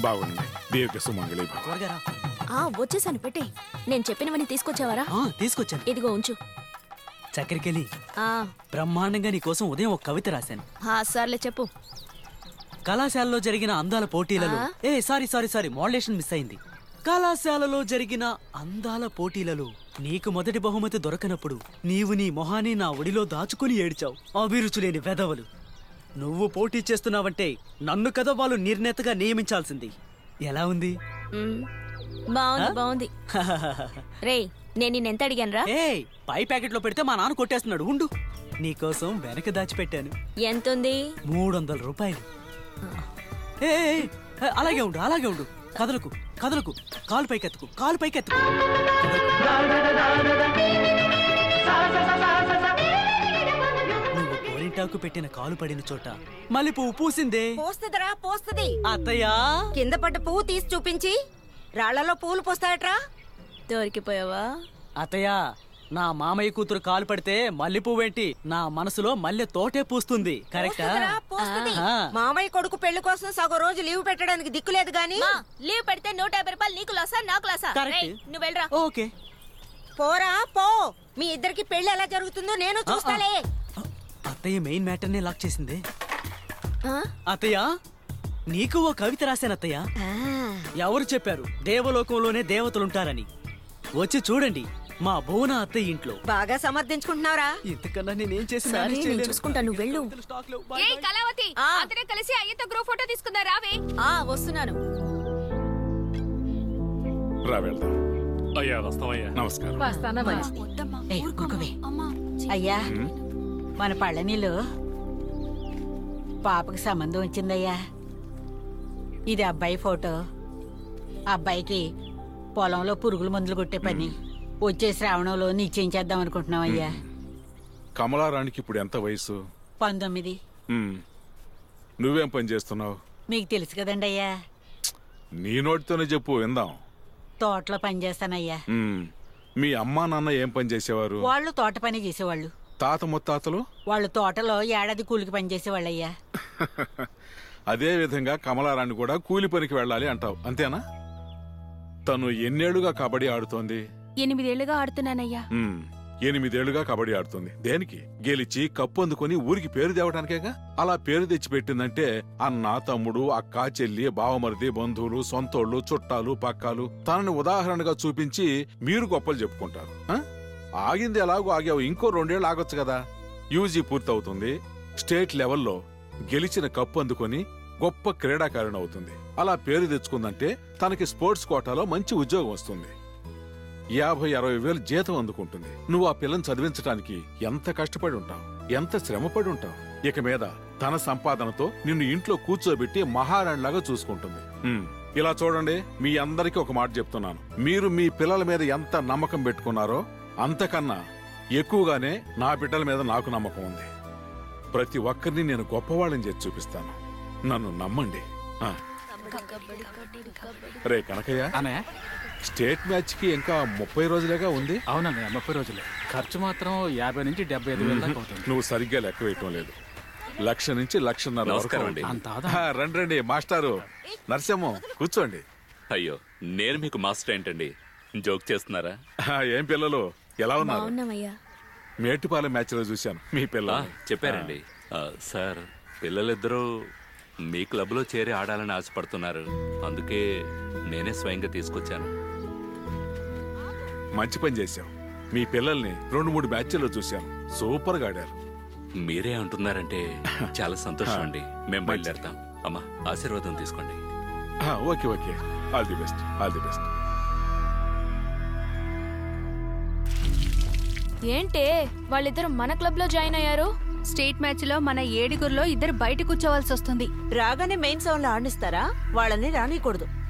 బాగుంది దీర్ఘ సుమంగళి భవ. త్వరగా రా. ఆ వచ్చేసాను పెట్టే నేను చెప్పినవన్నీ తీసుకొచ్చావరా ఆ, తీసుకొచ్చాను ఇదిగో ఉంచు చక్కెరకెళ్ళి ఆ బ్రహ్మాండంగా నీ కోసం ఉదయం ఒక కవిత రాశాను ఆ, సర్లే చెప్పు కళాశాలలో జరిగిన అందాల పోటీలలో ఆ? ఏ సారీ సారీ సారీ మోడలేషన్ మిస్ అయింది కళాశాలలో జరిగిన అందాల పోటీలలో నీకు మొదటి బహుమతి దొరకనప్పుడు నీవు నీ మొహాన్ని నా ఒడిలో దాచుకుని ఏడ్చావు అభిరుచులేని వెధవలు నువ్వు పోటీ చేస్తున్నావంటే నన్ను కదా వాళ్ళు నిర్ణేతగా నియమించాల్సింది ఎలా ఉంది మ్, బాగుంది బాగుంది రేయ్ నేను నిన్న ఎంత అడిగాను రా ఏ పై ప్యాకెట్లో పెడితే మా నాన్న కొట్టేస్తున్నాడు ఉండు నీకోసం వెనక దాచిపెట్టాను ఎంతుంది మూడు వందల రూపాయలు ఏ ఏ, ఏ, అలాగే ఉండు అలాగే ఉండు కదలకు కదలకు కాలు పైకెత్తుకు కాలు పైకెత్తుకు నువ్వు గోరింటాకు పెట్టిన కాలు పడిన చోట మళ్ళీ పువ్వు పూసిందే పోస్తుందిరా పోస్తుంది అత్తయ్యా కింద పడ్డ పువ్వు తీసి చూపించి రాళ్లలో పూలు పోస్తాయట్రా దొరికిపోయావా అత్తయ్యా నా మామయ్య కూతురు కాలు పడితే మల్లె పువ్వేంటి నా మనసులో మల్లె తోటే పూస్తుంది కరెక్టా పోస్తుందిరా, పోస్తుంది. ఆ. మామయ్య కొడుకు పెళ్లి కోసం సగం రోజు లీవ్ పెట్టడానికి దిక్కులేదు గాని మా లీవ్ పెడితే నూట యాభై రూపాయలు నీకు లాసా నాకు లాసా కరెక్ట్. రేయ్, నువ్వు వెళ్ళరా ఓకే పోరా పో మీ ఇద్దరికి పెళ్లి ఎలా జరుగుతుందో నేను చూస్తాలే అత్తయ్య మెయిన్ మ్యాటర్నే లాక్ చేసింది ఆ? అత్తయ్య నీకు ఓ కవిత రాశాను అత్తయ్య ఎవరు చెప్పారు దేవలోకంలోనే దేవతలుంటారని వచ్చి చూడండి మా భువన అత్తయ్య ఇంట్లో బాగా సమర్థించుకుంటున్నావురా ఇంతకన్నా నేనేం చేసి సరే, మేనేజ్ నేను చేయలేను. చూసుకుంటా, నువ్వు వెళ్ళు. స్టాక్ లేవు. బాయ్, ఏ బాయ్. కళావతి ఆ. అందరం కలిసి అయ్యతో గ్రూప్ ఫోటో తీసుకుందా రావే ఆ వస్తున్నాను రా వెళ్దాం అయ్యా వస్తామయ్యా నమస్కారం ఏయ్, ఊరుకోవే. అయ్యా మన పళ్ళనిలో పాపకి సంబంధం వచ్చిందయ్యా ఇది అబ్బాయి ఫోటో అబ్బాయికి పొలంలో పురుగుల మందులు కొట్టే పని వచ్చే శ్రావణంలో నిశ్చయించేద్దాం అనుకుంటున్నాం అయ్యా కమలారానికి ఇప్పుడు ఎంత వయసు పంతొమ్మిది ఉమ్. నువ్వేం పని చేస్తున్నావు మీకు తెలుసు కదండి అయ్యా నీ నోటితోనే చెప్పు విందాం తోటలో పని చేస్తానయ్యా ఉమ్. మీ అమ్మా నాన్న ఏం పని చేసేవారు వాళ్ళు తోట పని చేసేవాళ్ళు తాత ముత్తాతలు వాళ్ళు తోటలో ఏడాది కూలికి పని చేసేవాళ్ళయ్యా అదే విధంగా కమలారాణి కూడా కూలి పనికి వెళ్ళాలి అంటావు అంతేనా తను ఎన్నేళ్లుగా కబడ్డీ ఆడుతోంది ఎనిమిదేళ్లుగా ఆడుతున్నానయ్యా ఉమ్. ఎనిమిదేళ్లుగా కబడ్డీ ఆడుతుంది దేనికి గెలిచి కప్పు అందుకొని ఊరికి పేరు తేవడానికేగా అలా పేరు తెచ్చి పెట్టిందంటే అన్న తమ్ముడు అక్క చెల్లి బావమరిది బంధువులు సొంతోళ్ళు చుట్టాలు పక్కాలు తనని ఉదాహరణగా చూపించి మీరు గొప్పలు చెప్పుకుంటారు ఆ? ఆగింది ఎలాగో ఆగావు ఇంకో రెండేళ్ళు ఆగొచ్చు కదా యూజీ పూర్తవుతుంది స్టేట్ లెవెల్లో గెలిచిన కప్పు అందుకొని గొప్ప క్రీడాకారిణి అవుతుంది అలా పేరు తెచ్చుకుందంటే తనకి స్పోర్ట్స్ కోటాలో మంచి ఉద్యోగం వస్తుంది యాభై అరవై వేలు జీతం అందుకుంటుంది నువ్వు ఆ పిల్లని చదివించడానికి ఎంత కష్టపడి ఉంటావు ఎంత శ్రమపడి ఉంటావు ఇక మీద తన సంపాదనతో నిన్ను ఇంట్లో కూర్చోబెట్టి మహారాణిలాగా చూసుకుంటుంది ఉమ్, ఇలా చూడండి మీ అందరికీ ఒక మాట చెప్తున్నాను మీరు మీ పిల్లల మీద ఎంత నమ్మకం పెట్టుకున్నారో అంతకన్నా ఎక్కువగానే నా బిడ్డల మీద నాకు నమ్మకం ఉంది ప్రతి ఒక్కరిని నేను గొప్పవాళ్ళని చేసి చూపిస్తాను నన్ను నమ్మండి ఆ. రే కనకయ్య అన్నయ్య స్టేట్ మ్యాచ్ కి ఇంకా ముప్పై రోజులేగా ఉంది అవునన్నయ్య ముప్పై రోజులే ఖర్చు మాత్రం యాభై నుంచి డెబ్బై ఐదు వేల దాకా అవుతుంది నువ్వు సరిగ్గా లెక్క వేయటం లేదు లక్ష నుంచి లక్షన్నర వరకు నమస్కారం అండి. అంత ఆదా ఆ, రండి రండి మాస్టారు నరసింహం కూర్చోండి అయ్యో నేను మీకు మాస్టర్ ఏంటండి జోక్ చేస్తున్నారా ఆ, ఏం పిల్లలు ఎలా ఉన్నారు బాగున్నామయ్యా మేటుపాలెం మ్యాచ్ లో చూశాను మీ ఆ, పిల్లలు చెప్పారండి ఆ, సార్ పిల్లలిద్దరూ మీ క్లబ్లో చేరి ఆడాలని ఆశపడుతున్నారు అందుకే నేనే స్వయంగా తీసుకొచ్చాను మంచి పని చేశావు మీ పిల్లల్ని రెండు మూడు మ్యాచ్ల్లో చూశాను సూపర్ గా ఆడారు మీరే అంటున్నారంటే చాలా సంతోషం అండి మేము బయలుదేరతాం అమ్మా ఆశీర్వాదం తీసుకోండి ఆ, okay okay all the best all the best ఏంటే వాళ్ళిద్దరు మన క్లబ్ లో జాయిన్ అయ్యారు స్టేట్ మ్యాచ్ లో మన ఏడుగురిలో ఇద్దరు బయట కూర్చోవాల్సి వస్తుంది రాగానే మెయిన్ సౌండ్ ఆడిస్తారా వాళ్ళని రానికూడదు